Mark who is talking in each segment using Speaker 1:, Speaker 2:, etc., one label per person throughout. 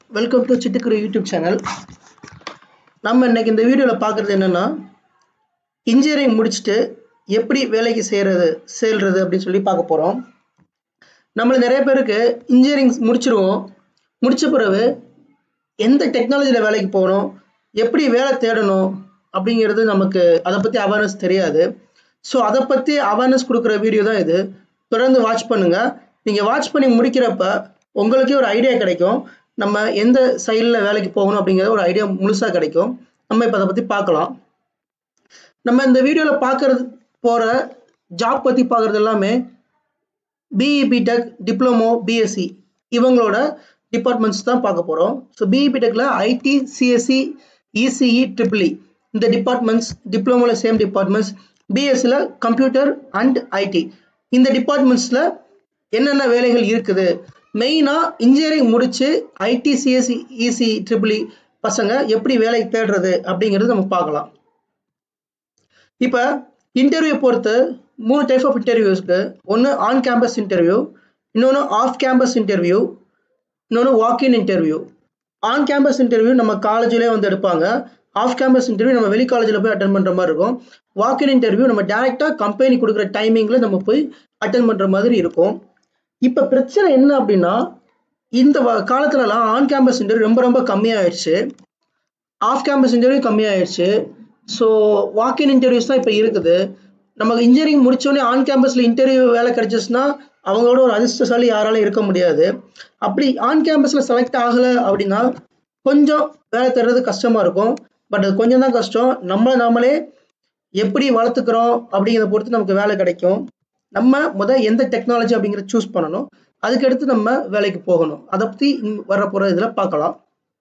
Speaker 1: welcome to சிட்டுக்குரு YouTube channel நம்ம இன்னைக்கு இந்த வீடியோவில் பார்க்குறது என்னென்னா இன்ஜினியரிங் முடிச்சுட்டு எப்படி வேலைக்கு செய்கிறது சேர்றது அப்படின்னு சொல்லி பார்க்க போகிறோம் நம்மள நிறைய பேருக்கு இன்ஜினியரிங் முடிச்சிருவோம் முடிச்ச பிறகு எந்த டெக்னாலஜியில் வேலைக்கு போகணும் எப்படி வேலை தேடணும் அப்படிங்கிறது நமக்கு அதை பற்றி அவேர்னஸ் தெரியாது ஸோ அதை பற்றி அவேர்னஸ் கொடுக்குற வீடியோ தான் இது தொடர்ந்து வாட்ச் பண்ணுங்கள் நீங்கள் வாட்ச் பண்ணி முடிக்கிறப்ப உங்களுக்கே ஒரு ஐடியா கிடைக்கும் நம்ம எந்த சைடில் வேலைக்கு போகணும் அப்படிங்கிற ஒரு ஐடியா முழுசாக கிடைக்கும் நம்ம இப்போ அதை பற்றி பார்க்கலாம் நம்ம இந்த வீடியோவில் பார்க்கறது போகிற ஜாப் பற்றி பார்க்குறது எல்லாமே பிஇ பிடெக் டிப்ளமோ பிஎஸ்சி இவங்களோட டிபார்ட்மெண்ட்ஸ் தான் பார்க்க போகிறோம் ஸோ பிஇ பிடெக்கில் ஐடி சிஎஸ்சி இசிஇ ட்ரிபிள்இ இந்த டிபார்ட்மெண்ட்ஸ் டிப்ளமோவில் சேம் டிபார்ட்மெண்ட்ஸ் பிஎஸ்சியில் கம்ப்யூட்டர் அண்ட் ஐடி இந்த டிபார்ட்மெண்ட்ஸில் என்னென்ன வேலைகள் இருக்குது மெயினாக இன்ஜினியரிங் முடித்து ஐடி சிஎஸ்சி இசி ட்ரிபிள்இ பசங்க எப்படி வேலை தேடுறது அப்படிங்கிறது நம்ம பார்க்கலாம் இப்போ இன்டர்வியூ பொறுத்து மூணு டைப் ஆஃப் இன்டர்வியூஸ்க்கு ஒன்று ஆன் கேம்பஸ் இன்டர்வியூ இன்னொன்று ஆஃப் கேம்பஸ் இன்டர்வியூ இன்னொன்று walk in interview on campus interview நம்ம காலேஜ்லேயே வந்து எடுப்பாங்க ஆஃப் கேம்பஸ் இன்டர்வியூ நம்ம வெளி காலேஜில் போய் அட்டன் பண்ணுற மாதிரி இருக்கும் வாக்இன் இன்டர்வியூ நம்ம டேரெக்டாக கம்பெனி கொடுக்குற டைமிங்கில் நம்ம போய் அட்டன் பண்ணுற மாதிரி இருக்கும் இப்போ பிரச்சனை என்ன அப்படின்னா இந்த காலத்துலலாம் ஆன் கேம்பஸ் இன்டர்வியூ ரொம்ப ரொம்ப கம்மியாயிடுச்சு ஆஃப் கேம்பஸ் இன்டர்வியூ கம்மியாயிடுச்சு ஸோ வாக்இன் இன்டர்வியூஸ் தான் இப்போ இருக்குது நமக்கு இன்ஜினியரிங் முடிச்சோடனே ஆன் கேம்பஸில் இன்டர்வியூ வேலை கிடைச்சிச்சுன்னா அவங்களோட ஒரு அதிர்ஷ்டசாலி யாராலும் இருக்க முடியாது அப்படி ஆன் கேம்பஸில் செலக்ட் ஆகலை அப்படின்னா கொஞ்சம் வேலை தர்றது கஷ்டமாக இருக்கும் பட் அது கொஞ்சம் தான் கஷ்டம் நம்மளை நாமளே எப்படி வளர்த்துக்கிறோம் அப்படிங்கிறத பொறுத்து நமக்கு வேலை கிடைக்கும் நம்ம முதல் எந்த டெக்னாலஜி அப்படிங்கிறத சூஸ் பண்ணணும் அதுக்கடுத்து நம்ம வேலைக்கு போகணும் அதை பற்றி வர போகிற இதில் பார்க்கலாம்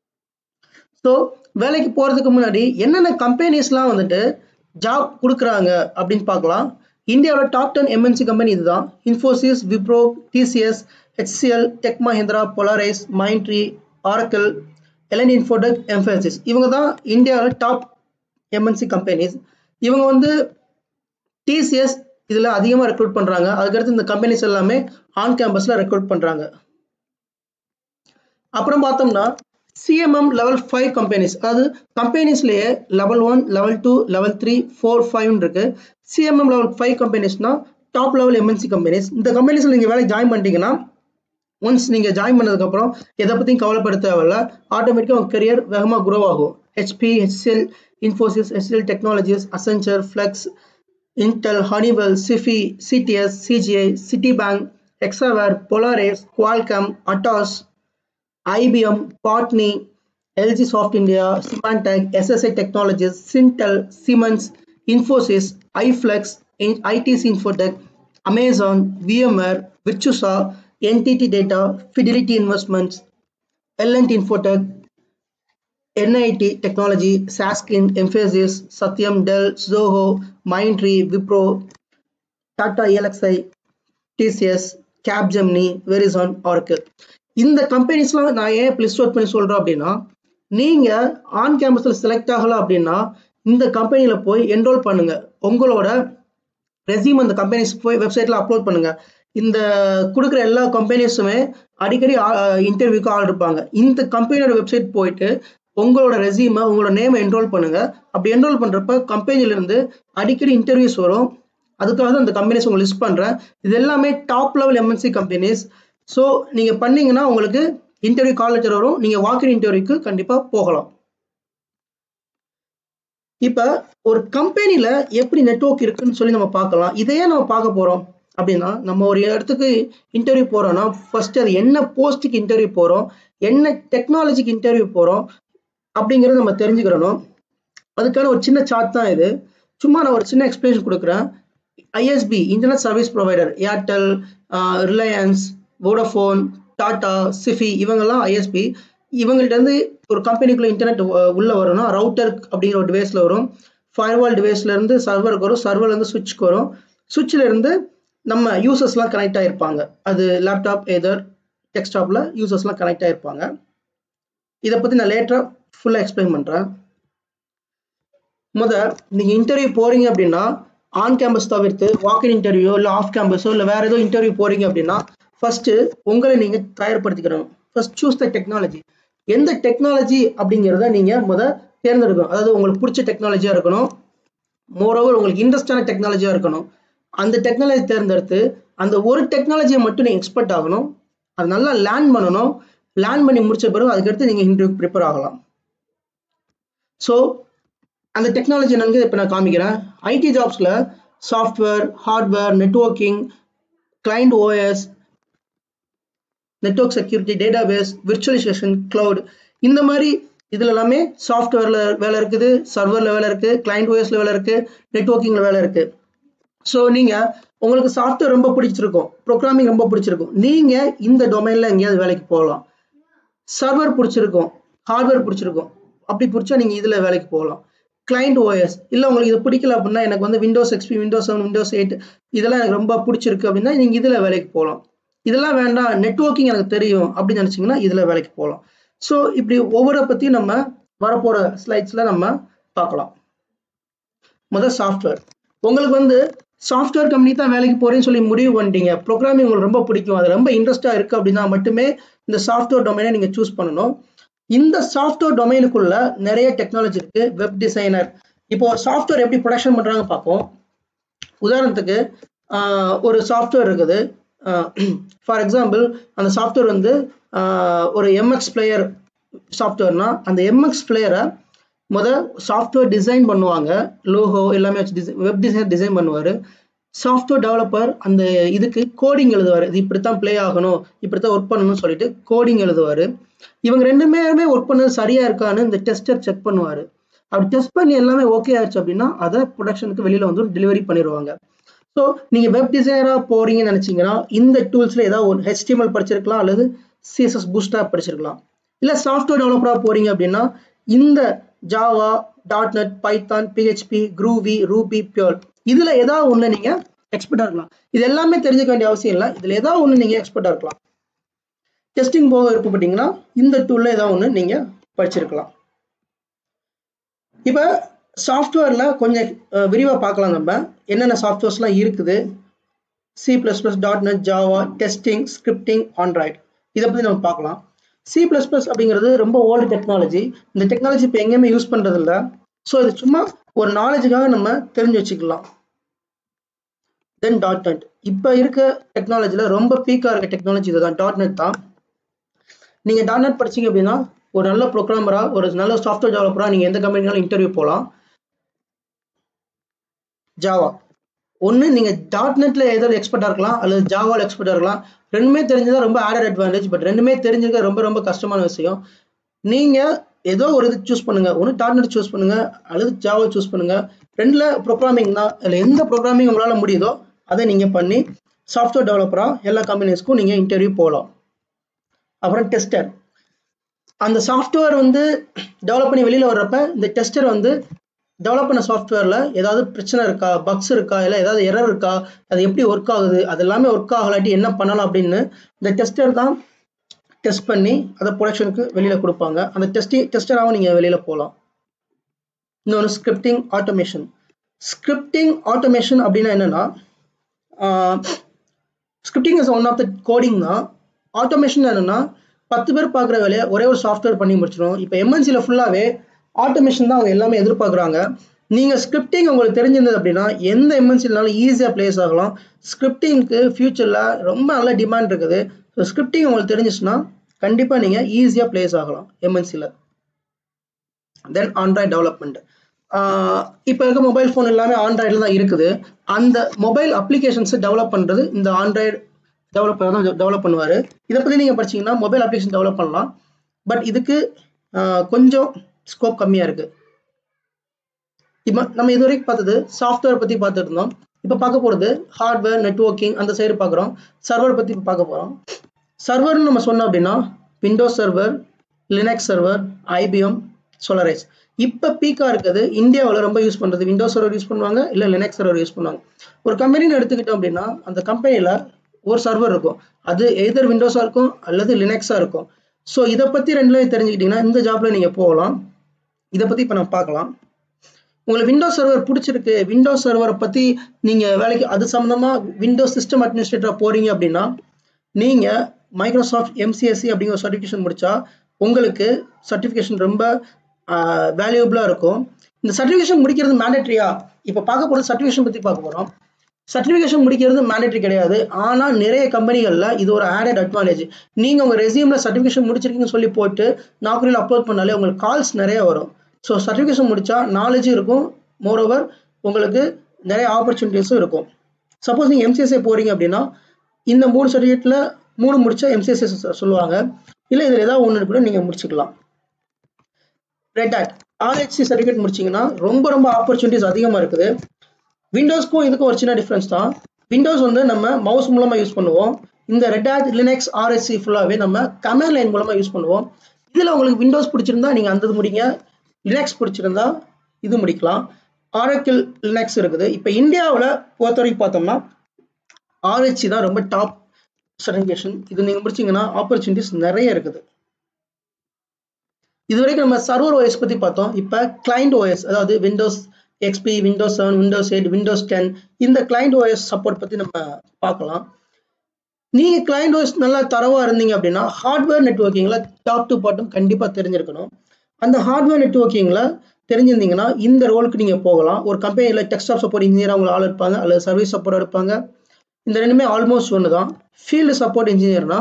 Speaker 1: ஸோ வேலைக்கு போகிறதுக்கு முன்னாடி என்னென்ன கம்பெனிஸ்லாம் வந்துட்டு ஜாப் கொடுக்குறாங்க அப்படின்னு பார்க்கலாம் இந்தியாவோட டாப் டென் எம்என்சி கம்பெனி இதுதான் Infosys Wipro TCS HCL Tech Mahindra Polaris Mindtree Oracle Elan Infotech Mphasis இவங்க தான் இந்தியாவில் டாப் எம்என்சி கம்பெனிஸ் இவங்க வந்து டிசிஎஸ் இதில் அதிகமாக ரெக்ரூட் பண்ணுறாங்க அதுக்கடுத்து இந்த கம்பெனிஸ் எல்லாமே ஆன் கேம்பஸில் ரெக்ரூட் பண்ணுறாங்க அப்புறம் பார்த்தோம்னா சிஎம்எம் லெவல் ஃபைவ் கம்பெனிஸ் அதாவது கம்பெனிஸ்லேயே level one level two level three four ஃபைவ்னு இருக்கு சிஎம்எம் லெவல் ஃபைவ் கம்பெனிஸ்னா டாப் லெவல் எம்என்சி கம்பெனிஸ் இந்த கம்பெனிஸில் நீங்கள் வேலைக்கு ஜாயின் பண்ணிட்டீங்கன்னா ஒன்ஸ் நீங்கள் ஜாயின் பண்ணதுக்கப்புறம் எதை பற்றியும் கவலைப்பட தேவையில்ல ஆட்டோமேட்டிக்காக உங்கள் கரியர் வேகமாக க்ரோ ஆகும் HP HCL Infosys HCL technologies Accenture Flex Intel Honeywell Sify CTS CGI Citibank Exaware Polaris Qualcomm Atos IBM Patni LG soft India Symantec SSI technologies Syntel Siemens Infosys iFlex ITC Infotech Amazon VMR Virtusa NTT data Fidelity investments L and T Infotech NIIT technology Sasken Mphasis Satyam Dell Zoho Mindtree Wipro Tata Elxsi TCS Capgemini Verizon ஆர்க்கு இந்த கம்பெனிஸ்லாம் நான் ஏன் list out பண்ணி சொல்கிறேன் அப்படின்னா நீங்கள் on கேம்பஸில் select ஆகலை அப்படின்னா இந்த கம்பெனியில் போய் என்ரோல் பண்ணுங்கள் உங்களோட ரெசியூம் அந்த கம்பெனிஸ் போய் வெப்சைட்டில் அப்லோட் பண்ணுங்கள் இந்த கொடுக்குற எல்லா கம்பெனிஸுமே அடிக்கடி இன்டர்வியூக்கு ஆள் இருப்பாங்க இந்த கம்பெனியோட வெப்சைட் போயிட்டு உங்களோட ரெசியூமை உங்களோட நேமை என்ரோல் பண்ணுங்கள் அப்படி என்ரோல் பண்ணுறப்ப கம்பெனிலேருந்து அடிக்கடி இன்டர்வியூஸ் வரும் அதுக்காக தான் இந்த கம்பெனிஸ் உங்களுக்கு லிஸ்ட் பண்ணுறேன் இது எல்லாமே top level MNC companies so நீங்கள் பண்ணீங்கன்னா உங்களுக்கு இன்டர்வியூ கால் லெட்டர் வரும் நீங்கள் வாக்கின் இன்டர்வியூக்கு கண்டிப்பாக போகலாம் இப்போ ஒரு கம்பெனியில் எப்படி நெட்ஒர்க் இருக்குன்னு சொல்லி நம்ம பார்க்கலாம் இதையே நம்ம பார்க்க போகிறோம் அப்படின்னா நம்ம ஒரு இடத்துக்கு இன்டர்வியூ போகிறோம்னா ஃபர்ஸ்ட் அது என்ன போஸ்ட்டுக்கு இன்டர்வியூ போகிறோம் என்ன டெக்னாலஜிக்கு இன்டர்வியூ போகிறோம் அப்படிங்கிறத நம்ம தெரிஞ்சுக்கிறணும் அதுக்கான ஒரு சின்ன சார்ட் தான் இது சும்மா நான் ஒரு சின்ன எக்ஸ்பிளேஷன் கொடுக்குறேன் ISP internet service provider Airtel Reliance Vodafone Tata Sify இவங்கெல்லாம் ஐஎஸ்பி இவங்கள்ட்ட ஒரு கம்பெனிக்குள்ள இன்டர்நெட் உள்ளே வரணும் ரவுட்டர் அப்படிங்கிற ஒரு டிவைஸில் வரும் ஃபயர்வால் டிவைஸ்லேருந்து சர்வருக்கு வரும் சர்வர்லேருந்து சுவிட்ச்க்கு வரும் சுவிட்சில் இருந்து நம்ம யூசர்ஸ்லாம் கனெக்ட் ஆகிருப்பாங்க அது லேப்டாப் எதர் டெஸ்க்டாப்பில் யூசர்ஸ்லாம் கனெக்ட் ஆகிருப்பாங்க இதை பற்றி நான் லேட்டராக ஃபுல்லாக எக்ஸ்பிளைன் பண்ணுறேன் முத நீங்கள் இன்டர்வியூ போகிறீங்க அப்படின்னா ஆன் கேம்பஸ் தவிர்த்து வாக்கின் இன்டர்வியூ இல்லை ஆஃப் கேம்பஸோ இல்லை வேறு ஏதோ இன்டர்வியூ போகிறீங்க அப்படின்னா ஃபஸ்ட்டு உங்களை நீங்கள் தயார்படுத்திக்கிறணும் ஃபர்ஸ்ட் சூஸ் த டெக்னாலஜி எந்த டெக்னாலஜி அப்படிங்கிறத நீங்கள் முத தேர்ந்தெடுக்கணும் அதாவது உங்களுக்கு பிடிச்ச டெக்னாலஜியாக இருக்கணும் மோரோவர் உங்களுக்கு இன்ட்ரெஸ்டான டெக்னாலஜியாக இருக்கணும் அந்த டெக்னாலஜி தேர்ந்தெடுத்து அந்த ஒரு டெக்னாலஜியை மட்டும் நீங்கள் எக்ஸ்பர்ட் ஆகணும் அது நல்லா லேர்ன் பண்ணணும் லேர்ன் பண்ணி முடிச்ச பிறகு அதுக்கடுத்து நீங்கள் இன்டர்வியூ ப்ரிப்பேர் ஆகலாம் ஸோ அந்த டெக்னாலஜி என்னன்னு இப்போ நான் காமிக்கிறேன் ஐடி ஜாப்ஸில் software hardware networking client OS network security database virtualisation cloud இந்த மாதிரி இதில் எல்லாமே சாஃப்ட்வேரில் வேலை இருக்குது சர்வரில் வேலை இருக்குது கிளைண்ட் ஓஎஸில் வேலை இருக்குது நெட்ஒர்க்கிங்கில் வேலை இருக்குது ஸோ நீங்கள் உங்களுக்கு சாஃப்ட்வேர் ரொம்ப பிடிச்சிருக்கும் ப்ரோக்ராமிங் ரொம்ப பிடிச்சிருக்கும் நீங்கள் இந்த டொமைனில் எங்கேயாவது வேலைக்கு போகலாம் சர்வர் பிடிச்சிருக்கும் ஹார்ட்வேர் பிடிச்சிருக்கும் அப்படி பிடிச்சா நீங்கள் இதில் வேலைக்கு போகலாம் கிளைண்ட் ஓஎஸ் இல்லை உங்களுக்கு இது பிடிக்கல அப்படின்னா எனக்கு வந்து Windows XP Windows seven Windows eight இதெல்லாம் எனக்கு ரொம்ப பிடிச்சிருக்கு அப்படின்னா நீங்கள் இதில் வேலைக்கு போகலாம் இதெல்லாம் வேண்டாம் நெட்ஒர்க்கிங் எனக்கு தெரியும் அப்படின்னு நினச்சிங்கன்னா இதில் வேலைக்கு போகலாம் ஸோ இப்படி ஒவ்வொரு பற்றியும் நம்ம வரப்போகிற ஸ்லைட்ஸில் நம்ம பார்க்கலாம் முதல் சாஃப்ட்வேர் உங்களுக்கு வந்து சாஃப்ட்வேர் கம்பெனி தான் வேலைக்கு போகிறேன்னு சொல்லி முடிவு பண்ணிட்டீங்க ப்ரோக்ராமிங் உங்களுக்கு ரொம்ப பிடிக்கும் அது ரொம்ப இன்ட்ரெஸ்ட்டாக இருக்குது அப்படின்னா மட்டுமே இந்த சாஃப்ட்வேர் டொமைனை நீங்கள் சூஸ் பண்ணணும் இந்த சாஃப்ட்வேர் டொமைனுக்குள்ள நிறைய டெக்னாலஜி இருக்குது வெப் டிசைனர் இப்போ சாஃப்ட்வேர் எப்படி ப்ரொடக்ஷன் பண்ணுறாங்க பார்ப்போம் உதாரணத்துக்கு ஒரு சாஃப்ட்வேர் இருக்குது ஃபார் எக்ஸாம்பிள் அந்த சாஃப்ட்வேர் வந்து ஒரு எம்எக்ஸ் பிளேயர் சாஃப்ட்வேர்னா அந்த எம்எக்ஸ் பிளேயரை முத சாஃப்ட்வேர் டிசைன் பண்ணுவாங்க லோகோ எல்லாமே வச்சு டிசைன் வெப் டிசைனர் டிசைன் பண்ணுவார் சாஃப்ட்வேர் டெவலப்பர் அந்த இதுக்கு கோடிங் எழுதுவார் இது இப்படித்தான் ப்ளே ஆகணும் இப்படித்தான் ஒர்க் பண்ணணும்னு சொல்லிட்டு கோடிங் எழுதுவார் இவங்க ரெண்டுமே ஒர்க் பண்ணது சரியா இருக்கான்னு இந்த டெஸ்டர் செக் பண்ணுவார் அப்படி டெஸ்ட் பண்ணி எல்லாமே ஓகே ஆயிடுச்சு அப்படின்னா அதை ப்ரொடக்ஷனுக்கு வெளியில் வந்து டெலிவரி பண்ணிடுவாங்க ஸோ நீங்கள் வெப் டிசைனராக போறீங்கன்னு நினச்சிங்கன்னா இந்த டூல்ஸில் ஏதாவது ஒரு ஹெச்டிஎம்எல் படிச்சிருக்கலாம் அல்லது சிஎஸ்எஸ் பூஸ்டாக படிச்சிருக்கலாம் இல்லை சாஃப்ட்வேர் டெவலப்பராக போறீங்க அப்படின்னா இந்த Java dot net Python PHP Groovy Ruby பியோர் இதில் ஏதாவது ஒன்று நீங்கள் எக்ஸ்பர்ட்டாக இருக்கலாம் இது எல்லாமே தெரிஞ்சுக்க வேண்டிய அவசியம் இல்லை இதில் ஏதாவது ஒன்று நீங்கள் எக்ஸ்பர்ட்டாக இருக்கலாம் டெஸ்டிங் போக விருப்பப்பட்டீங்கன்னா இந்த டூலில் ஏதாவது ஒன்று நீங்கள் படிச்சிருக்கலாம் இப்போ சாஃப்ட்வேரில் கொஞ்சம் விரிவாக பார்க்கலாம் நம்ம என்னென்ன சாஃப்ட்வேர்ஸ்லாம் இருக்குது C plus plus dot net Java testing scripting Android இதை பற்றி நம்ம பார்க்கலாம் சி ப்ளஸ் ப்ளஸ் அப்படிங்கிறது ரொம்ப ஓல்டு டெக்னாலஜி இந்த டெக்னாலஜி இப்போ எங்கேயுமே யூஸ் பண்ணுறது இல்லை ஸோ இது சும்மா ஒரு நாலேஜுக்காக நம்ம தெரிஞ்சு வச்சுக்கலாம் தென் டாட் நெட் இப்போ இருக்க டெக்னாலஜியில் ரொம்ப பீக்காக இருக்க டெக்னாலஜி இதுதான் டாட் நெட் தான் நீங்கள் டாட் நெட் படிச்சீங்க அப்படின்னா ஒரு நல்ல ப்ரோக்ராமராக ஒரு நல்ல சாஃப்ட்வேர் டெவலப்பராக நீங்கள் எந்த கம்பெனினாலும் இன்டர்வியூ போகலாம் ஜாவா ஒன்று நீங்கள் டாட் நெட்டில் ஏதாவது எக்ஸ்பர்ட்டாக இருக்கலாம் அல்லது ஜாவாவில் எக்ஸ்பர்ட்டாக இருக்கலாம் ரெண்டுமே தெரிஞ்சதா ரொம்ப ஆடட் அட்வான்டேஜ் பட் ரெண்டுமே தெரிஞ்சுக்க ரொம்ப ரொம்ப கஷ்டமான விஷயம் நீங்கள் ஏதோ ஒரு இது சூஸ் பண்ணுங்க ஒன்று டாட் நெட் சூஸ் பண்ணுங்க அல்லது ஜாவா சூஸ் பண்ணுங்க ரெண்டில் ப்ரோக்ராமிங் தான் இல்லை எந்த ப்ரோக்ராமிங் உங்களால் முடியுதோ அதை நீங்கள் பண்ணி சாஃப்ட்வேர் டெவலப்பராக எல்லா கம்பெனிஸ்க்கும் நீங்கள் இன்டர்வியூ போகலாம் அப்புறம் டெஸ்டர் அந்த சாஃப்ட்வேர் வந்து டெவலப் பண்ணி வெளியில் வர்றப்ப இந்த டெஸ்டர் வந்து டெவலப் பண்ண சாஃப்ட்வேரில் ஏதாவது பிரச்சனை இருக்கா பக்ஸ் இருக்கா இல்லை ஏதாவது எரர் இருக்கா அது எப்படி ஒர்க் ஆகுது அது எல்லாமே ஒர்க் ஆகலாட்டி என்ன பண்ணலாம் அப்படின்னு இந்த டெஸ்டர் தான் டெஸ்ட் பண்ணி அதை ப்ரொடக்ஷனுக்கு வெளியில் கொடுப்பாங்க அந்த டெஸ்டிங் டெஸ்டராகவும் நீங்கள் வெளியில் போகலாம் இன்னொன்று ஸ்கிரிப்டிங் ஆட்டோமேஷன் ஸ்கிரிப்டிங் ஆட்டோமேஷன் அப்படின்னா என்னென்னா scripting is one of the coding தான் ஆட்டோமேஷன் என்னென்னா பத்து பேர் பார்க்குற வேலையை ஒரே ஒரு சாஃப்ட்வேர் பண்ணி முடிச்சிடும் இப்போ எம்என்சியில் ஃபுல்லாகவே ஆட்டோமேஷன் தான் அவங்க எல்லாமே எதிர்பார்க்குறாங்க நீங்கள் ஸ்கிரிப்டிங் உங்களுக்கு தெரிஞ்சிருந்தது அப்படின்னா எந்த எம்என்சினாலும் ஈஸியாக பிளேஸ் ஆகலாம் ஸ்கிரிப்டிங்க்கு ஃபியூச்சரில் ரொம்ப நல்ல டிமாண்ட் இருக்குது ஸோ ஸ்கிரிப்டிங் உங்களுக்கு தெரிஞ்சிச்சுன்னா கண்டிப்பாக நீங்கள் ஈஸியாக பிளேஸ் ஆகலாம் எம்என்சியில் தென் ஆண்ட்ராய்ட் டெவலப்மெண்ட் இப்போ இருக்க மொபைல் ஃபோன் எல்லாமே ஆண்ட்ராய்டில் தான் இருக்குது அந்த மொபைல் அப்ளிகேஷன்ஸை டெவலப் பண்ணுறது இந்த ஆண்ட்ராய்டு டெவலப்பர் தான் டெவலப் பண்ணுவார் இதை பற்றி நீங்கள் படிச்சீங்கன்னா மொபைல் அப்ளிகேஷன் டெவலப் பண்ணலாம் பட் இதுக்கு கொஞ்சம் ஸ்கோப் கம்மியாக இருக்குது இப்போ நம்ம இது வரைக்கும் பார்த்தது சாஃப்ட்வேர் பற்றி பார்த்துட்டு இருந்தோம் இப்போ பார்க்க போகிறது ஹார்ட்வேர் நெட்ஒர்க்கிங் அந்த சைடு பார்க்குறோம் சர்வர் பற்றி இப்போ பார்க்க போகிறோம் சர்வர்னு நம்ம சொன்னோம் அப்படின்னா Windows server Linux server IBM Solaris இப்போ பீக்காக இருக்குது இந்தியாவில் ரொம்ப யூஸ் பண்ணுறது விண்டோஸ் சர்வர் யூஸ் பண்ணுவாங்க இல்லை லினக்ஸ் சர்வர் யூஸ் பண்ணுவாங்க ஒரு கம்பெனின்னு எடுத்துக்கிட்டோம் அப்படின்னா அந்த கம்பெனியில் ஒரு சர்வர் இருக்கும் அது எதர் விண்டோஸாக இருக்கும் அல்லது லினக்ஸாக இருக்கும் ஸோ இதை பற்றி ரெண்டுலையும் தெரிஞ்சுக்கிட்டிங்கன்னா இந்த ஜாப்பில் நீங்கள் போகலாம் இதை பற்றி இப்போ நான் பார்க்கலாம் உங்களுக்கு விண்டோஸ் சர்வர் பிடிச்சிருக்கு விண்டோஸ் சர்வரை பற்றி நீங்கள் வேலைக்கு அது சம்மந்தமாக விண்டோஸ் சிஸ்டம் அட்மினிஸ்ட்ரேட்டராக போகிறீங்க அப்படின்னா நீங்கள் மைக்ரோசாஃப்ட் எம்சிஎஸ்சி அப்படிங்கிற சர்டிஃபிகேஷன் முடிச்சா உங்களுக்கு சர்டிஃபிகேஷன் ரொம்ப வேல்யூபிளாக இருக்கும் இந்த சர்டிஃபிகேஷன் முடிக்கிறது மேண்டட்ரியா இப்போ பார்க்க போகிறது சர்டிஃபிகேஷன் பற்றி பார்க்க போகிறோம் சர்டிஃபிகேஷன் முடிக்கிறது மேண்டட்ரி கிடையாது ஆனால் நிறைய கம்பெனிகளில் இது ஒரு ஆடட் அட்வான்டேஜ் நீங்கள் உங்கள் ரெசியூமில் சர்டிஃபிகேஷன் முடிச்சிருக்கீங்கன்னு சொல்லி போட்டு நாக்குரியில் அப்லோட் பண்ணாலே உங்களுக்கு கால்ஸ் நிறைய வரும் ஸோ சர்டிஃபிகேஷன் முடித்தா நாலேஜும் இருக்கும் மோரோவர் உங்களுக்கு நிறைய ஆப்பர்ச்சுனிட்டிஸும் இருக்கும் சப்போஸ் நீங்கள் எம்சிஎஸ்ஏ போகிறீங்க அப்படின்னா இந்த மூணு சர்டிஃபிகேட்டில் மூணு முடிச்சா எம்சிஎஸ்ஏ சொல்லுவாங்க இல்லை இதில் ஏதாவது ஒன்று கூட நீங்கள் முடிச்சுக்கலாம் ரெட் ஆட் ஆர்ஹெச்சி சர்டிஃபிகேட் முடிச்சிங்கன்னா ரொம்ப ரொம்ப ஆப்பர்ச்சுனிட்டிஸ் அதிகமாக இருக்குது விண்டோஸ்க்கும் இதுக்கும் ஒரு சின்ன டிஃப்ரென்ஸ் தான் விண்டோஸ் வந்து நம்ம மவுஸ் மூலமாக யூஸ் பண்ணுவோம் இந்த ரெட் ஆட் லினக்ஸ் ஆர்ஹெச்சி ஃபுல்லாகவே நம்ம கமெண்ட் லைன் மூலமாக யூஸ் பண்ணுவோம் இதில் உங்களுக்கு விண்டோஸ் பிடிச்சிருந்தா நீங்கள் அந்த இது முடிங்க லினக்ஸ் பிடிச்சிருந்தா இது முடிக்கலாம் ஆரக்கிள் லினக்ஸ் இருக்குது இப்போ இந்தியாவில் பொறுத்த வரைக்கும் பார்த்தோம்னா ஆர்ஹெச்சி தான் ரொம்ப டாப் சர்டிஃபிகேஷன் இது நீங்கள் முடிச்சிங்கன்னா ஆப்பர்ச்சுனிட்டிஸ் நிறைய இருக்குது இது வரைக்கும் நம்ம சர்வர் ஓஎஸ் பற்றி பார்த்தோம் இப்போ கிளைண்ட் ஓஎஸ் அதாவது Windows XP Windows seven Windows eight Windows ten இந்த கிளைண்ட் ஓஎஸ் சப்போர்ட் பற்றி நம்ம பார்க்கலாம் நீங்கள் கிளைண்ட் ஓஎஸ் நல்லா தரவாக இருந்தீங்க அப்படின்னா ஹார்ட்வேர் நெட்ஒர்க்கிங்கில் டாப் டு பாட்டம் கண்டிப்பாக தெரிஞ்சிருக்கணும் அந்த ஹார்ட்வேர் நெட்ஒர்க்கிங்கில் தெரிஞ்சிருந்தீங்கன்னா இந்த ரோலுக்கு நீங்கள் போகலாம் ஒரு கம்பெனியில் டெக்ஸ்டாப் சப்போர்ட் இன்ஜினியர் அவங்க ஆள் இருப்பாங்க அல்லது சர்வீஸ் சப்போர்ட் இருப்பாங்க இந்த ரெண்டுமே ஆல்மோஸ்ட் ஒன்று தான் ஃபீல்டு சப்போர்ட் இன்ஜினியர்னா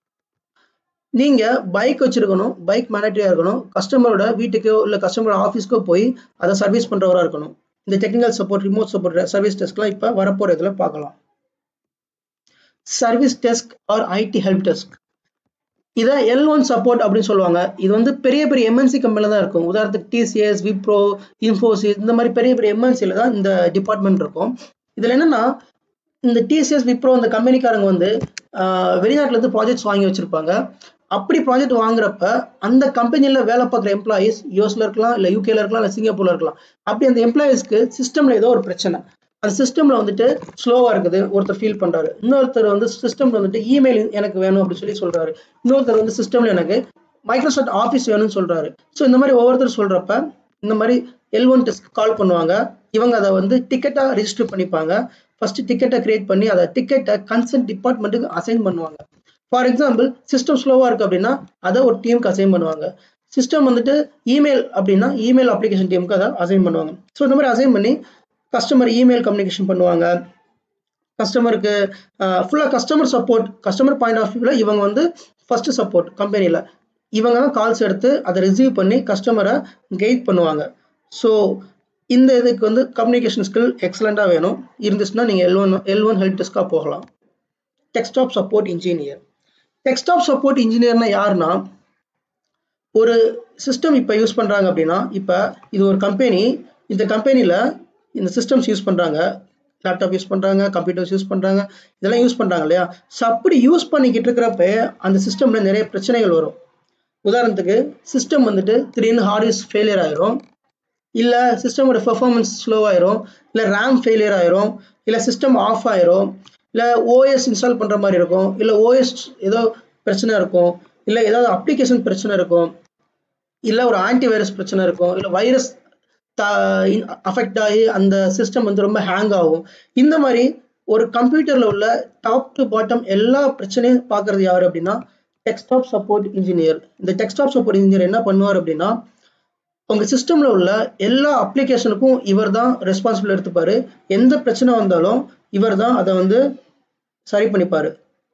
Speaker 1: நீங்கள் பைக் வச்சுருக்கணும் பைக் மேனேட்டரியாக இருக்கணும் கஸ்டமரோட வீட்டுக்கோ இல்லை கஸ்டமரோட ஆஃபீஸ்க்கோ போய் அதை சர்வீஸ் பண்ணுறவராக இருக்கணும் இந்த technical support remote support service டெஸ்க்லாம் இப்போ வரப்போகிற இதில் பார்க்கலாம் service desk or IT help desk இதை எல் ஒன் சப்போர்ட் அப்படின்னு சொல்லுவாங்க இது வந்து பெரிய பெரிய எம்என்சி கம்பெனியில் தான் இருக்கும் உதாரணத்துக்கு டிசிஎஸ் விப்ரோ இன்ஃபோசிஸ் இந்த மாதிரி பெரிய பெரிய எம்என்சியில் தான் இந்த டிபார்ட்மெண்ட் இருக்கும் இதில் என்னென்னா இந்த டிசிஎஸ் விப்ரோ இந்த கம்பெனிக்காரங்க வந்து வெளிநாட்டிலேருந்து ப்ராஜெக்ட்ஸ் வாங்கி வச்சுருப்பாங்க அப்படி ப்ராஜெக்ட் வாங்குறப்ப அந்த கம்பெனியில் வேலை பார்க்குற எம்ப்ளாயீஸ் யூஎஸ்ல இருக்கலாம் இல்லை யூகேல இருக்கலாம் இல்லை சிங்கப்பூர்ல இருக்கலாம் அப்படி அந்த எம்ப்ளாயீஸ்க்கு சிஸ்டமில் ஏதோ ஒரு பிரச்சனை அந்த சிஸ்டமில் வந்துட்டு ஸ்லோவாக இருக்குது ஒருத்தர் ஃபீல் பண்ணுறாரு இன்னொருத்தர் வந்து சிஸ்டமில் வந்துட்டு இமெயில் எனக்கு வேணும் அப்படின்னு சொல்லி சொல்கிறாரு இன்னொருத்தர் வந்து சிஸ்டமில் எனக்கு மைக்ரோசாஃப்ட் ஆஃபீஸ் வேணும்னு சொல்கிறாரு ஸோ இந்த மாதிரி ஒவ்வொருத்தர் சொல்கிறப்ப இந்த மாதிரி எல் ஒன் டெஸ்ட் கால் பண்ணுவாங்க இவங்க அதை வந்து டிக்கெட்டாக ரிஜிஸ்டர் பண்ணிப்பாங்க ஃபர்ஸ்ட் டிக்கெட்டை கிரியேட் பண்ணி அதை டிக்கெட்டை கன்சர்ன் டிபார்ட்மெண்ட்டுக்கு அசைன் பண்ணுவாங்க ஃபார் எக்ஸாம்பிள் சிஸ்டம் ஸ்லோவாக இருக்குது அப்படின்னா அதை ஒரு டீமுக்கு அசைன் பண்ணுவாங்க சிஸ்டம் வந்துட்டு இமெயில் அப்படின்னா இமெயில் அப்ளிகேஷன் டீமுக்கு அதை அசைன் பண்ணுவாங்க ஸோ இந்த மாதிரி அசைன் பண்ணி கஸ்டமர் இமெயில் கம்யூனிகேஷன் பண்ணுவாங்க கஸ்டமருக்கு ஃபுல்லாக customer support customer point of வியூவில் இவங்க வந்து ஃபஸ்ட்டு சப்போர்ட் கம்பெனியில் இவங்க தான் கால்ஸ் எடுத்து அதை ரிசீவ் பண்ணி கஸ்டமரை கைட் பண்ணுவாங்க ஸோ இந்த இதுக்கு வந்து கம்யூனிகேஷன் ஸ்கில் எக்ஸலண்ட்டாக வேணும் இருந்துச்சுன்னா நீங்கள் L one L one help டெஸ்க்காக போகலாம் desktop support engineer desktop support இன்ஜினியர்னா யாருன்னா ஒரு சிஸ்டம் இப்போ யூஸ் பண்ணுறாங்க அப்படின்னா இப்போ இது ஒரு கம்பெனி இந்த கம்பெனியில் இந்த சிஸ்டம்ஸ் யூஸ் பண்ணுறாங்க லேப்டாப் யூஸ் பண்ணுறாங்க கம்ப்யூட்டர்ஸ் யூஸ் பண்ணுறாங்க இதெல்லாம் யூஸ் பண்ணுறாங்க இல்லையா ஸோ அப்படி யூஸ் பண்ணிக்கிட்டு இருக்கிறப்ப அந்த சிஸ்டமில் நிறைய பிரச்சனைகள் வரும் உதாரணத்துக்கு சிஸ்டம் வந்துட்டு திடீர்னு ஹார்டிஸ் ஃபெயிலியர் ஆயிரும் இல்லை சிஸ்டமோட பெர்ஃபார்மன்ஸ் ஸ்லோவாயிரும் இல்லை ரேம் ஃபெயிலியர் ஆயிரும் இல்லை சிஸ்டம் ஆஃப் ஆயிரும் இல்லை ஓஎஸ் இன்ஸ்டால் பண்ணுற மாதிரி இருக்கும் இல்லை ஓஎஸ் ஏதோ பிரச்சனை இருக்கும் இல்லை ஏதாவது அப்ளிகேஷன் பிரச்சனை இருக்கும் இல்லை ஒரு ஆன்டிவைரஸ் பிரச்சனை இருக்கும் இல்லை வைரஸ் அஃபெக்ட் ஆகி அந்த சிஸ்டம் வந்து ரொம்ப ஹேங் ஆகும் இந்த மாதிரி ஒரு கம்ப்யூட்டரில் உள்ள டாப் டு பாட்டம் எல்லா பிரச்சனையும் பார்க்குறது யார் அப்படின்னா டெக்ஸ்டாப் சப்போர்ட் இன்ஜினியர் இந்த டெக்ஸ்டாப் சப்போர்ட் இன்ஜினியர் என்ன பண்ணுவார் அப்படின்னா உங்கள் சிஸ்டமில் உள்ள எல்லா அப்ளிகேஷனுக்கும் இவர் தான் ரெஸ்பான்சிபிள் எடுத்துப்பார் எந்த பிரச்சனை வந்தாலும் இவர் தான் அதை வந்து சரி பண்ணிப்பார்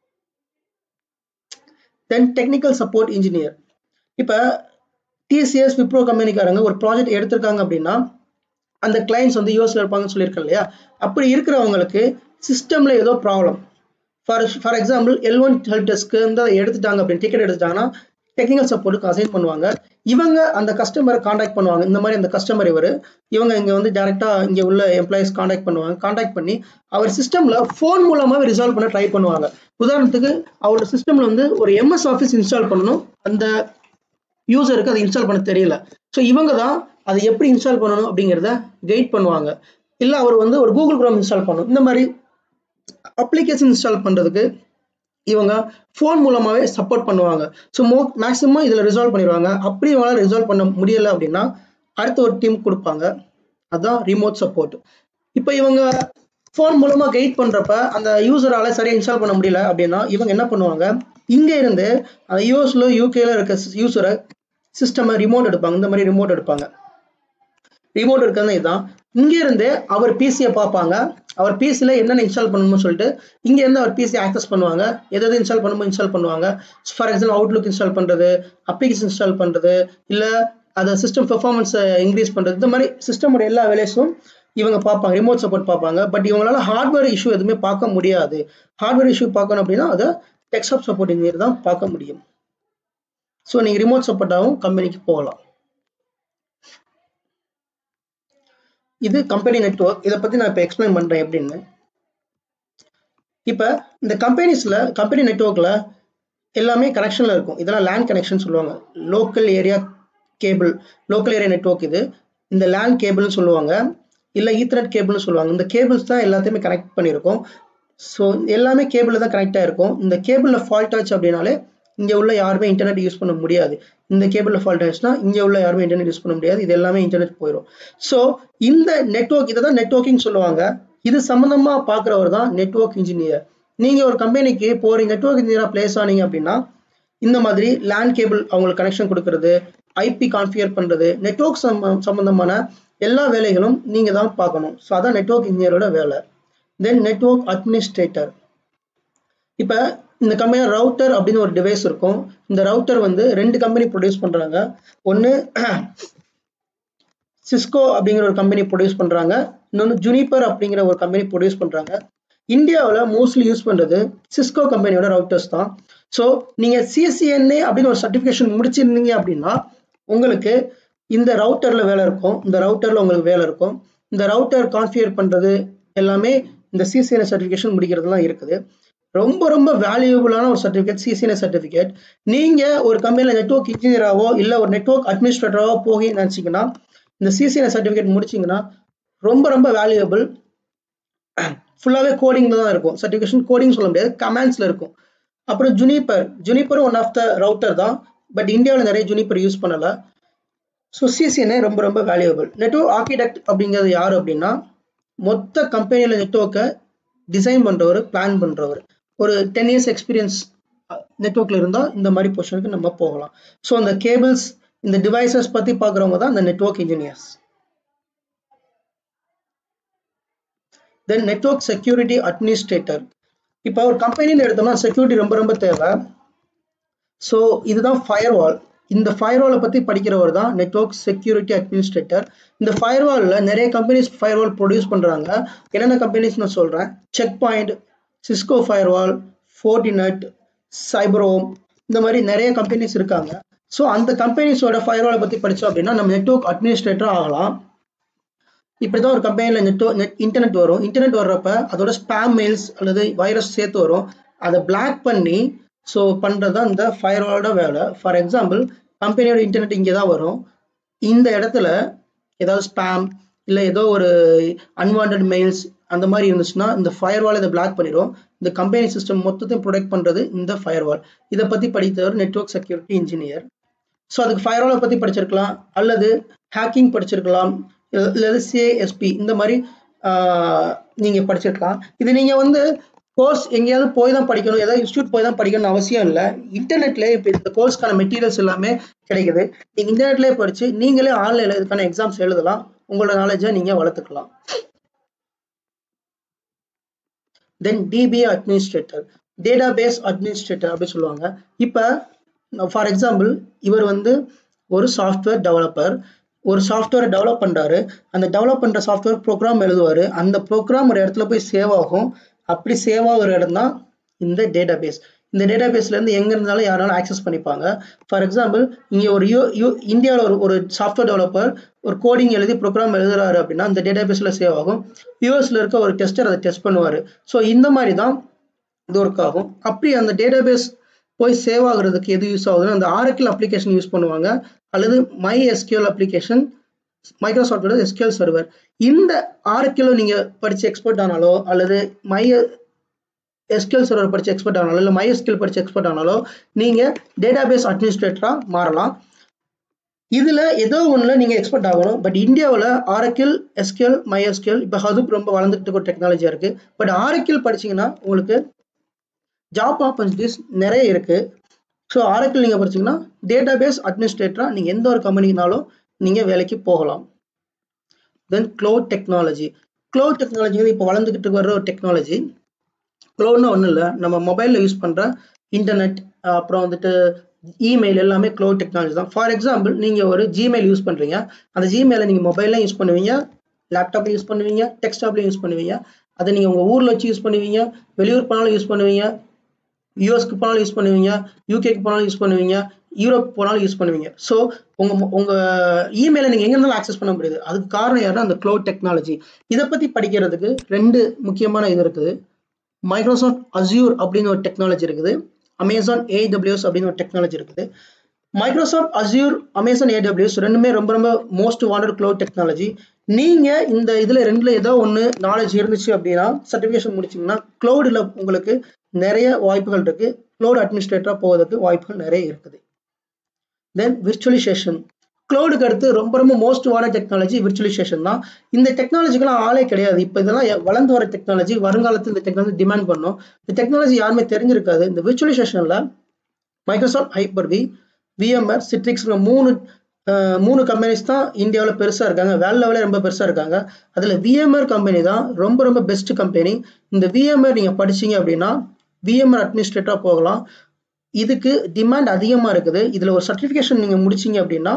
Speaker 1: தென் டெக்னிக்கல் சப்போர்ட் இன்ஜினியர் இப்போ டிசிஎஸ் விப்ரோ கம்பெனிக்காரங்க ஒரு ப்ராஜெக்ட் எடுத்திருக்காங்க அப்படின்னா அந்த கிளைண்ட்ஸ் வந்து யூஎஸ்ல இருப்பாங்கன்னு சொல்லியிருக்கேன் இல்லையா அப்படி இருக்கிறவங்களுக்கு சிஸ்டமில் ஏதோ problem for for example L one help டெஸ்க்கு வந்து அதை எடுத்துட்டாங்க அப்படின்னு டிக்கெட் எடுத்துட்டாங்கன்னா டெக்னிக்கல் சப்போர்ட்டுக்கு அசைன் பண்ணுவாங்க இவங்க அந்த கஸ்டமரை காண்டாக்ட் பண்ணுவாங்க இந்த மாதிரி அந்த கஸ்டமர் இவர் இவங்க இங்கே வந்து டேரெக்டாக இங்கே உள்ள எம்ப்ளாயிஸ் காண்டாக்ட் பண்ணுவாங்க காண்டாக்ட் பண்ணி அவர் சிஸ்டமில் ஃபோன் மூலமாகவே ரிசால்வ் பண்ண ட்ரை பண்ணுவாங்க உதாரணத்துக்கு அவரோட சிஸ்டமில் வந்து ஒரு எம்எஸ் ஆஃபீஸ் இன்ஸ்டால் பண்ணணும் அந்த யூசருக்கு அதை இன்ஸ்டால் பண்ண தெரியல ஸோ இவங்க தான் அதை எப்படி இன்ஸ்டால் பண்ணணும் அப்படிங்கிறத கைட் பண்ணுவாங்க இல்லை அவர் வந்து ஒரு கூகுள் குரோம் இன்ஸ்டால் பண்ணணும் இந்த மாதிரி அப்ளிகேஷன் இன்ஸ்டால் பண்ணுறதுக்கு இவங்க ஃபோன் மூலமாகவே சப்போர்ட் பண்ணுவாங்க ஸோ மோ மேக்ஸிமம் இதில் ரிசால்வ் பண்ணிடுவாங்க அப்படி இவங்களால் ரிசால்வ் பண்ண முடியலை அப்படின்னா அடுத்த ஒரு டீம் கொடுப்பாங்க அதுதான் ரிமோட் சப்போர்ட் இப்போ இவங்க ஃபோன் மூலமா கைட் பண்றப்ப அந்த யூசரால சரியா இன்ஸ்டால் பண்ண முடியல அப்படின்னா இவங்க என்ன பண்ணுவாங்க இங்க இருந்து அந்த யூஎஸ்ல யூகேல இருக்க யூசரை சிஸ்டமை ரிமோட் எடுப்பாங்க இந்த மாதிரி ரிமோட் எடுப்பாங்க ரிமோட் இருக்கிறது இதுதான் இங்க இருந்து அவர் பிசியை பார்ப்பாங்க அவர் பிசியில் என்னென்ன இன்ஸ்டால் பண்ணணும்னு சொல்லிட்டு இங்க இருந்து அவர் பிசி ஆக்சஸ் பண்ணுவாங்க எது எது இன்ஸ்டால் பண்ணணுமோ இன்ஸ்டால் பண்ணுவாங்க ஃபார் எக்ஸாம்பிள் அவுட்லுக் இன்ஸ்டால் பண்றது அப்ளிகேஷன் இன்ஸ்டால் பண்றது இல்ல அதை சிஸ்டம் பெர்ஃபார்மன்ஸை இன்க்ரீஸ் பண்றது இந்த மாதிரி சிஸ்டமோட எல்லா வேலைஸும் இவங்க பார்ப்பாங்க ரிமோட் சப்போர்ட் பார்ப்பாங்க பட் இவங்களால ஹார்ட்வேர் இஷ்யூ எதுவுமே பார்க்க முடியாது ஹார்ட்வேர் இஷ்யூ பார்க்கணும் அப்படின்னா அதை டெக்ஸ்டாப் சப்போர்ட் இன்ஜினியர் தான் பார்க்க முடியும் ஸோ நீங்கள் ரிமோட் சப்போர்ட்டாகவும் கம்பெனிக்கு போகலாம் இது கம்பெனி நெட்ஒர்க் இதை பற்றி நான் இப்போ எக்ஸ்பிளைன் பண்ணுறேன் எப்படின்னு இப்போ இந்த கம்பெனிஸில் கம்பெனி நெட்ஒர்க்கில் எல்லாமே கனெக்ஷனில் இருக்கும் இதெல்லாம் லேண்ட் கனெக்ஷன் சொல்லுவாங்க local area cable local area network இது இந்த லேண்ட் கேபிள்னு சொல்லுவாங்க இல்லை ஈத்தர்நெட் கேபிள்னு சொல்லுவாங்க இந்த கேபிள்ஸ் தான் எல்லாத்தையுமே கனெக்ட் பண்ணியிருக்கோம் ஸோ எல்லாமே கேபிளில் தான் கனெக்ட் ஆகிருக்கும் இந்த கேபிளில் ஃபால்ட் ஆச்சு அப்படின்னாலே இங்கே உள்ள யாருமே இன்டர்நெட் யூஸ் பண்ண முடியாது இந்த கேபிளில் ஃபால்ட் ஆச்சுன்னா இங்கே உள்ள யாருமே இன்டர்நெட் யூஸ் பண்ண முடியாது இது எல்லாமே இன்டர்நெட் போயிடும் ஸோ இந்த நெட்ஒர்க் இதை தான் நெட்ஒர்க்கிங் சொல்லுவாங்க இது சம்மந்தமாக பார்க்குறவர் தான் நெட்ஒர்க் இன்ஜினியர் நீங்கள் ஒரு கம்பெனிக்கு போகிறீங்க நெட்ஒர்க் இன்ஜினியராக பிளேஸ் ஆனீங்க அப்படின்னா இந்த மாதிரி லேண்ட் கேபிள் அவங்களுக்கு கனெக்ஷன் கொடுக்கறது ஐபி கான்ஃபிகர் பண்ணுறது நெட்ஒர்க் சம்மந்தமான எல்லா வேலைகளும் நீங்கள் தான் பார்க்கணும் ஸோ அதான் நெட்ஒர்க் இன்ஜினியரோட வேலை தென் நெட்ஒர்க் அட்மினிஸ்ட்ரேட்டர் இப்போ இந்த கம்பெனி ரவுட்டர் அப்படின்னு ஒரு டிவைஸ் இருக்கும் இந்த ரவுட்டர் வந்து ரெண்டு கம்பெனி ப்ரொடியூஸ் பண்ணுறாங்க ஒன்று சிஸ்கோ அப்படிங்கிற ஒரு கம்பெனி ப்ரொடியூஸ் பண்ணுறாங்க இன்னொன்று ஜுனிப்பர் அப்படிங்கிற ஒரு கம்பெனி ப்ரொடியூஸ் பண்ணுறாங்க இந்தியாவில் மோஸ்ட்லி யூஸ் பண்ணுறது சிஸ்கோ கம்பெனியோட ரவுட்டர்ஸ் தான் ஸோ நீங்கள் சிஎஸ்சிஎன்ஏ அப்படின்னு ஒரு சர்டிஃபிகேஷன் முடிச்சிருந்தீங்க அப்படின்னா உங்களுக்கு இந்த ரவுட்டரில் வேலை இருக்கும் இந்த ரவுட்டரில் உங்களுக்கு வேலை இருக்கும் இந்த ரவுட்டர் கான்ஃபிகர் பண்ணுறது எல்லாமே இந்த சிசிஎன்ஏ சர்டிஃபிகேஷன் முடிக்கிறதுலாம் இருக்குது ரொம்ப ரொம்ப வேல்யூபிளான ஒரு சர்டிஃபிகேட் சிசிஎன்ஏ சர்டிஃபிகேட் நீங்கள் ஒரு கம்பெனியில் நெட்ஒர்க் இன்ஜினியராகவோ இல்லை ஒரு நெட்ஒர்க் அட்மினிஸ்ட்ரேட்டராகவோ போகி நினச்சிங்கன்னா இந்த சிசிஎன்ஏ சர்டிஃபிகேட் முடிச்சிங்கன்னா ரொம்ப ரொம்ப வேல்யூபிள் ஃபுல்லாகவே கோடிங்கில் தான் இருக்கும் சர்டிஃபிகேஷன் கோடிங் சொல்ல முடியாது கமாண்ட்ஸில் இருக்கும் அப்புறம் ஜுனிப்பர் ஜுனிப்பரும் ஒன் ஆஃப் த ரவுட்டர் தான் பட் இந்தியாவில் நிறைய ஜுனிப்பர் யூஸ் பண்ணலை ஸோ சிசிஎன்ஏ ரொம்ப ரொம்ப வேல்யூபிள் நெட்ஒர்க் ஆர்கிடெக்ட் அப்படிங்கிறது யார் அப்படின்னா மொத்த கம்பெனியில் நெட்ஒர்க்கை டிசைன் பண்ணுறவர் பிளான் பண்ணுறவர் ஒரு டென் இயர்ஸ் எக்ஸ்பீரியன்ஸ் நெட்ஒர்க்கில் இருந்தால் இந்த மாதிரி பொசிஷனுக்கு நம்ம போகலாம் ஸோ அந்த கேபிள்ஸ் இந்த டிவைசஸ் பற்றி பார்க்குறவங்க தான் இந்த network engineers then network security administrator இப்போ ஒரு கம்பெனின்னு எடுத்தோம்னா செக்யூரிட்டி ரொம்ப ரொம்ப தேவை ஸோ இதுதான் ஃபயர்வால் இந்த ஃபயர்வாலை பற்றி படிக்கிறவர் தான் நெட்ஒர்க் செக்யூரிட்டி அட்மினிஸ்ட்ரேட்டர் இந்த ஃபயர்வாலில் நிறைய கம்பெனிஸ் ஃபயர்வால் ப்ரொடியூஸ் பண்ணுறாங்க என்னென்ன கம்பெனிஸ் நான் சொல்கிறேன் check point Cisco firewall Fortinet Cyberoam இந்த மாதிரி நிறைய கம்பெனிஸ் இருக்காங்க ஸோ அந்த கம்பெனிஸோட ஃபயர்வாலை பற்றி படித்தோம் அப்படின்னா நம்ம நெட்ஒர்க் அட்மினிஸ்ட்ரேட்டர் ஆகலாம் இப்படி தான் ஒரு கம்பெனியில் நெட்ஒர்க் நெட் இன்டர்நெட் வரும் இன்டர்நெட் வர்றப்ப அதோட ஸ்பேம் மெயில்ஸ் அல்லது வைரஸ் சேர்த்து வரும் அதை பிளாக் பண்ணி ஸோ பண்ணுறது தான் இந்த ஃபயர்வாலோட வேலை ஃபார் எக்ஸாம்பிள் கம்பெனியோட இன்டர்நெட் இங்கே தான் வரும் இந்த இடத்துல ஏதாவது ஸ்பேம் இல்லை ஏதோ ஒரு அன்வான்ட் மெயில்ஸ் அந்த மாதிரி இருந்துச்சுன்னா இந்த ஃபயர்வால் இதை பிளாக் பண்ணிடும் இந்த கம்பெனி சிஸ்டம் மொத்தத்தையும் ப்ரொடெக்ட் பண்ணுறது இந்த ஃபயர்வால் இதை பற்றி படித்தவர் நெட்ஒர்க் செக்யூரிட்டி இன்ஜினியர் ஸோ அதுக்கு ஃபயர்வாலை பற்றி படிச்சிருக்கலாம் அல்லது ஹேக்கிங் படிச்சிருக்கலாம் இல்லது சிஏஎஸ்பி இந்த மாதிரி நீங்கள் படிச்சிருக்கலாம் இது நீங்கள் வந்து கோர்ஸ் எங்கேயாவது போய் தான் படிக்கணும் ஏதாவது இன்ஸ்டியூட் போய் தான் படிக்கணும்னு அவசியம் இல்லை இன்டர்நெட்லேயே இப்போ இந்த கோர்ஸ்க்கான மெட்டீரியல்ஸ் எல்லாமே கிடைக்குது நீங்கள் இன்டர்நெட்லேயே படித்து நீங்களே ஆன்லைனில் இதுக்கான எக்ஸாம்ஸ் எழுதலாம் உங்களோட நாலேஜை நீங்கள் வளர்த்துக்கலாம் then DBA administrator database administrator அப்படின்னு சொல்லுவாங்க இப்போ ஃபார் எக்ஸாம்பிள் இவர் வந்து ஒரு சாஃப்ட்வேர் டெவலப்பர் ஒரு சாஃப்ட்வேரை டெவலப் பண்ணுறாரு அந்த டெவலப் பண்ணுற சாஃப்ட்வேர் ப்ரோக்ராம் எழுதுவார் அந்த ப்ரோக்ராம் ஒரு இடத்துல போய் சேவ் ஆகும் அப்படி சேவ் ஆகிற இடம் தான் இந்த டேட்டா பேஸ் இந்த டேட்டா பேஸ்லேருந்து எங்கே இருந்தாலும் யாராலும் ஆக்சஸ் பண்ணிப்பாங்க ஃபார் எக்ஸாம்பிள் இங்கே ஒரு யூ யூ இந்தியாவில் ஒரு ஒரு சாஃப்ட்வேர் டெவலப்பர் ஒரு கோடிங் எழுதி ப்ரோக்ராம் எழுதுறாரு அப்படின்னா அந்த டேட்டா பேஸில் சேவ் ஆகும் யூஎஸில் இருக்க ஒரு டெஸ்டர் அதை டெஸ்ட் பண்ணுவார் ஸோ இந்த மாதிரி தான் இது ஒர்க் ஆகும் அப்படி அந்த டேட்டா பேஸ் போய் சேவ் ஆகுறதுக்கு எது யூஸ் ஆகுதுன்னா அந்த ஆரக்கிள் அப்ளிகேஷன் யூஸ் பண்ணுவாங்க அல்லது மை எஸ்கியூஎல் அப்ளிகேஷன் மைக்ரோசாஃப்டோட எஸ்கியூஎல் சர்வர் இந்த ஆரக்கிளோ நீங்கள் படித்து எக்ஸ்பர்ட் ஆனாலோ அல்லது மை எஸ்கியூஎல் சர்வர் படித்து எக்ஸ்பர்ட் ஆனாலோ இல்லை மை எஸ்கியூஎல் படித்து எக்ஸ்பர்ட் ஆனாலோ நீங்கள் டேட்டா பேஸ் அட்மினிஸ்ட்ரேட்டராக மாறலாம் இதில் ஏதோ ஒன்றில் நீங்கள் எக்ஸ்பர்ட் ஆகணும் பட் இந்தியாவில் ஆரக்கிள் எஸ்கியூஎல் மைஎஸ்கியூஎல் இப்போ ஹதுப் ரொம்ப வளர்ந்துட்டு இருக்க டெக்னாலஜியாக இருக்குது பட் ஆரக்கிள் படிச்சீங்கன்னா உங்களுக்கு ஜாப் ஆப்பர்ச்சுனிட்டிஸ் நிறைய இருக்குது ஸோ ஆரக்கிள் நீங்கள் படிச்சீங்கன்னா டேட்டா பேஸ் அட்மினிஸ்ட்ரேட்டராக நீங்கள் எந்த ஒரு கம்பெனினாலும் நீங்கள் வேலைக்கு போகலாம் then cloud technology cloud technology வந்து இப்போ வளர்ந்துக்கிட்டு வர்ற ஒரு டெக்னாலஜி க்ளோட்னு ஒன்றும் இல்லை நம்ம மொபைலில் யூஸ் பண்ணுற இன்டர்நெட் அப்புறம் வந்துட்டு இமெயில் எல்லாமே க்ளோட் டெக்னாலஜி தான் ஃபார் எக்ஸாம்பிள் நீங்கள் ஒரு ஜிமெயில் யூஸ் பண்ணுறீங்க அந்த ஜிமெயிலை நீங்கள் மொபைலில் யூஸ் பண்ணுவீங்க லேப்டாப்பில் யூஸ் பண்ணுவீங்க டெஸ்க்டாப்லையும் யூஸ் பண்ணுவீங்க அதை நீங்கள் உங்கள் ஊரில் வச்சு யூஸ் பண்ணுவீங்க வெளியூர் போனாலும் யூஸ் பண்ணுவீங்க யூஎஸ்க்கு போனாலும் யூஸ் பண்ணுவீங்க யூகேக்கு போனாலும் யூஸ் பண்ணுவீங்க யூரோப் போனாலும் யூஸ் பண்ணுவீங்க ஸோ உங்கள் உங்கள் இமெயிலை நீங்கள் எங்கே இருந்தாலும் ஆக்சஸ் பண்ண முடியுது அதுக்கு காரணம் யாருன்னா அந்த க்ளோட் டெக்னாலஜி இதை பற்றி படிக்கிறதுக்கு ரெண்டு முக்கியமான இது இருக்குது மைக்ரோசாஃப்ட் அசியூர் அப்படின்னு ஒரு டெக்னாலஜி இருக்குது அமேசான் ஏடபிள்யூஎஸ் அப்படின்னு ஒரு டெக்னாலஜி இருக்குது மைக்ரோசாஃப்ட் அசியூர் அமேசான் ஏடபிள்யூஎஸ் ரெண்டுமே ரொம்ப ரொம்ப மோஸ்ட் வாண்டட் க்ளோட் டெக்னாலஜி நீங்கள் இந்த இதில் ரெண்டில் ஏதோ ஒன்று நாலேஜ் இருந்துச்சு அப்படின்னா சர்டிஃபிகேஷன் முடிச்சிங்கன்னா க்ளௌடில் உங்களுக்கு நிறைய வாய்ப்புகள் இருக்குது க்ளௌட் அட்மினிஸ்ட்ரேட்டராக போவதற்கு வாய்ப்புகள் நிறைய இருக்குது தென் விர்ச்சுவலைசேஷன் க்ளௌடுக்கு அடுத்து ரொம்ப ரொம்ப மோஸ்ட் வான டெக்னாலஜி விர்ச்சுவலைசேஷன் தான் இந்த டெக்னாலஜிக்கெல்லாம் ஆளே கிடையாது இப்போ இதெல்லாம் வளர்ந்து வர டெக்னாலஜி வருங்காலத்தில் இந்த டெக்னாலஜி டிமாண்ட் பண்ணும் இந்த டெக்னாலஜி யாருமே தெரிஞ்சிருக்காது இந்த விர்ச்சுவலைசேஷனில் மைக்ரோசாஃப்ட் ஹைப்பர்வி விஎம்ஆர் சிட்ரிக்ஸ் மூணு மூணு கம்பெனிஸ் தான் இந்தியாவில் பெருசாக இருக்காங்க வேல் லெவலே ரொம்ப பெருசாக இருக்காங்க அதில் விஎம்ஆர் கம்பெனி தான் ரொம்ப ரொம்ப பெஸ்ட் கம்பெனி இந்த விஎம்ஆர் நீங்கள் படிச்சீங்க அப்படின்னா விஎம்ஆர் அட்மினிஸ்ட்ரேட்டராக போகலாம் இதுக்கு டிமாண்ட் அதிகமாக இருக்குது இதில் ஒரு சர்டிஃபிகேஷன் நீங்கள் முடிச்சிங்க அப்படின்னா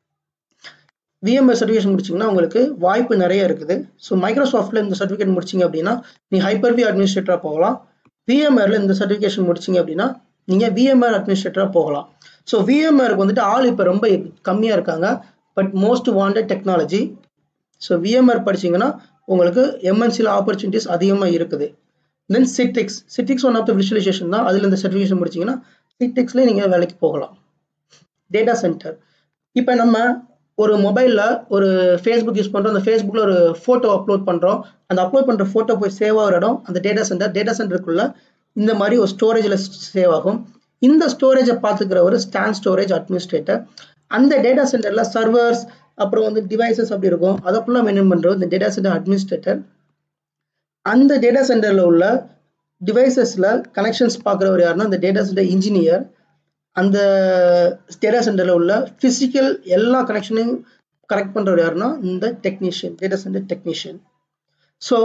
Speaker 1: விஎம்ஆர் சர்டிஃபிகேஷன் முடிச்சிங்கன்னா உங்களுக்கு வாய்ப்பு நிறைய இருக்குது ஸோ மைக்ரோசாஃப்ட்டில் இந்த சர்டிஃபிகேட் முடிச்சிங்க அப்படின்னா நீங்கள் ஹைப்பர்வி அட்மினிஸ்ட்ரேட்டராக போகலாம் விஎம்ஆரில் இந்த சர்டிஃபிகேஷன் முடிச்சிங்க அப்படின்னா நீங்கள் விஎம்ஆர் அட்மினிஸ்ட்ரேட்டராக போகலாம் ஸோ விஎம்ஆருக்கு வந்துட்டு ஆள் இப்போ ரொம்ப கம்மியாக இருக்காங்க but most wanted technology so VMware படிச்சிங்கன்னா உங்களுக்கு எம்என்சியில் ஆப்பர்ச்சுனிட்டிஸ் அதிகமாக இருக்குது then Citrix Citrix one of the visualisation தான் அதில் இந்த சர்டிஃபிகேஷன் முடிச்சிங்கன்னா சிட்ரிக்ஸ்லேயே நீங்கள் வேலைக்கு போகலாம் டேட்டா சென்டர் இப்போ நம்ம ஒரு மொபைலில் ஒரு ஃபேஸ்புக் யூஸ் பண்ணுறோம் அந்த ஃபேஸ்புக்கில் ஒரு ஃபோட்டோ அப்லோட் பண்ணுறோம் அந்த அப்லோட் பண்ணுற ஃபோட்டோ போய் சேவ் ஆகிற இடம் அந்த டேட்டா சென்டர் டேட்டா சென்டருக்குள்ள இந்த மாதிரி ஒரு ஸ்டோரேஜில் சேவ் ஆகும் இந்த ஸ்டோரேஜை பார்த்துக்கிற ஒரு ஸ்டாண்ட் ஸ்டோரேஜ் அட்மினிஸ்ட்ரேட்டர் அந்த டேட்டா சென்டரில் சர்வர்ஸ் அப்புறம் வந்து டிவைசஸ் அப்படி இருக்கும் அதை ஃபுல்லாக மெயின்டைன் பண்ணுறது இந்த டேட்டா சென்டர் அட்மினிஸ்ட்ரேட்டர் அந்த டேட்டா சென்டரில் உள்ள டிவைசஸில் கனெக்ஷன்ஸ் பார்க்குறவர் யாருன்னா அந்த டேட்டா சென்டர் இன்ஜினியர் அந்த டேட்டா சென்டரில் உள்ள ஃபிசிக்கல் எல்லா கனெக்ஷனையும் கரெக்ட் பண்ணுறவர் யாருன்னா இந்த technician data centre technician so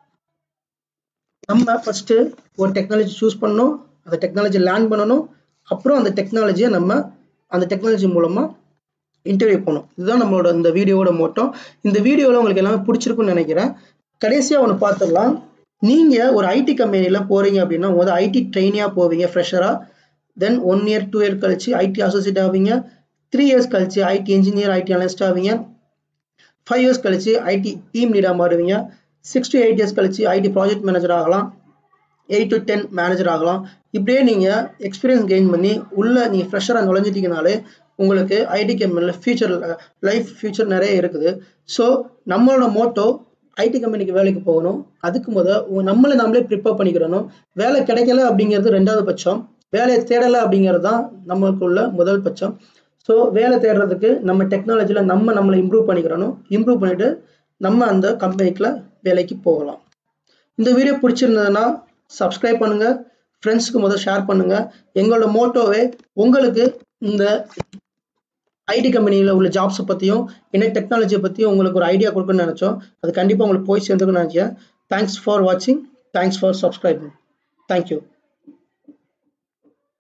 Speaker 1: நம்ம ஃபஸ்ட்டு ஒரு டெக்னாலஜி சூஸ் பண்ணணும் அந்த டெக்னாலஜி லேர்ன் பண்ணணும் அப்புறம் அந்த டெக்னாலஜியை நம்ம அந்த டெக்னாலஜி மூலமாக இன்டர்வியூ பண்ணணும் இதுதான் நம்மளோட இந்த வீடியோவோட மோட்டம் இந்த வீடியோவில் உங்களுக்கு எல்லாமே பிடிச்சிருக்குன்னு நினைக்கிறேன் கடைசியாக ஒன்று பார்த்துடலாம் நீங்கள் ஒரு ஐடி கம்பெனியில் போகிறீங்க அப்படின்னா முதல் ஐடி ட்ரெயினியாக போவீங்க ஃப்ரெஷராக then one year two year கழிச்சு ஐடி அசோசியேட் ஆவீங்க த்ரீ இயர்ஸ் கழிச்சு ஐடி இன்ஜினியர் ஐடி அனலிஸ்ட் ஆவீங்க ஃபைவ் இயர்ஸ் கழிச்சு ஐடி டீம் லீடாக மாறுவீங்க சிக்ஸ் டு எயிட் இயர்ஸ் கழிச்சு ஐடி ப்ராஜெக்ட் மேனேஜர் ஆகலாம் எயிட் டு டென் மேனேஜர் ஆகலாம் இப்படியே நீங்கள் எக்ஸ்பீரியன்ஸ் கெயின் பண்ணி உள்ளே நீங்கள் ஃப்ரெஷராக நுழைஞ்சிட்டிங்கனாலே உங்களுக்கு ஐடி கம்பெனியில் ஃபியூச்சர் லைஃப் ஃபியூச்சர் நிறைய இருக்குது ஸோ நம்மளோட மோட்டோ ஐடி கம்பெனிக்கு வேலைக்கு போகணும் அதுக்கு முதல் நம்மளை நம்மளே ப்ரிப்பேர் பண்ணிக்கிறணும் வேலை கிடைக்கல அப்படிங்கிறது ரெண்டாவது பட்சம் வேலையை தேடலை அப்படிங்கிறது தான் நம்மளுக்குள்ள முதல் பட்சம் ஸோ வேலை தேடுறதுக்கு நம்ம டெக்னாலஜியில் நம்ம நம்மளை இம்ப்ரூவ் பண்ணிக்கிறணும் இம்ப்ரூவ் பண்ணிவிட்டு நம்ம அந்த கம்பெனிக்குள்ள வேலைக்கு போகலாம் இந்த வீடியோ பிடிச்சிருந்ததுன்னா சப்ஸ்கிரைப் பண்ணுங்கள் ஃப்ரெண்ட்ஸுக்கு முதல் ஷேர் பண்ணுங்கள் எங்களோட மோட்டோவே உங்களுக்கு இந்த ஐடி கம்பெனியில் உள்ள ஜாப்ஸை பற்றியும் என்ன டெக்னாலஜியை பற்றியும் உங்களுக்கு ஒரு ஐடியா கொடுக்கணும்னு நினச்சோம் அது கண்டிப்பாக உங்களுக்கு போய் சேர்ந்துக்கணும்னு நினச்சேன் தேங்க்ஸ் ஃபார் வாட்சிங் தேங்க்ஸ் ஃபார் சப்ஸ்கிரைபிங் தேங்க்யூ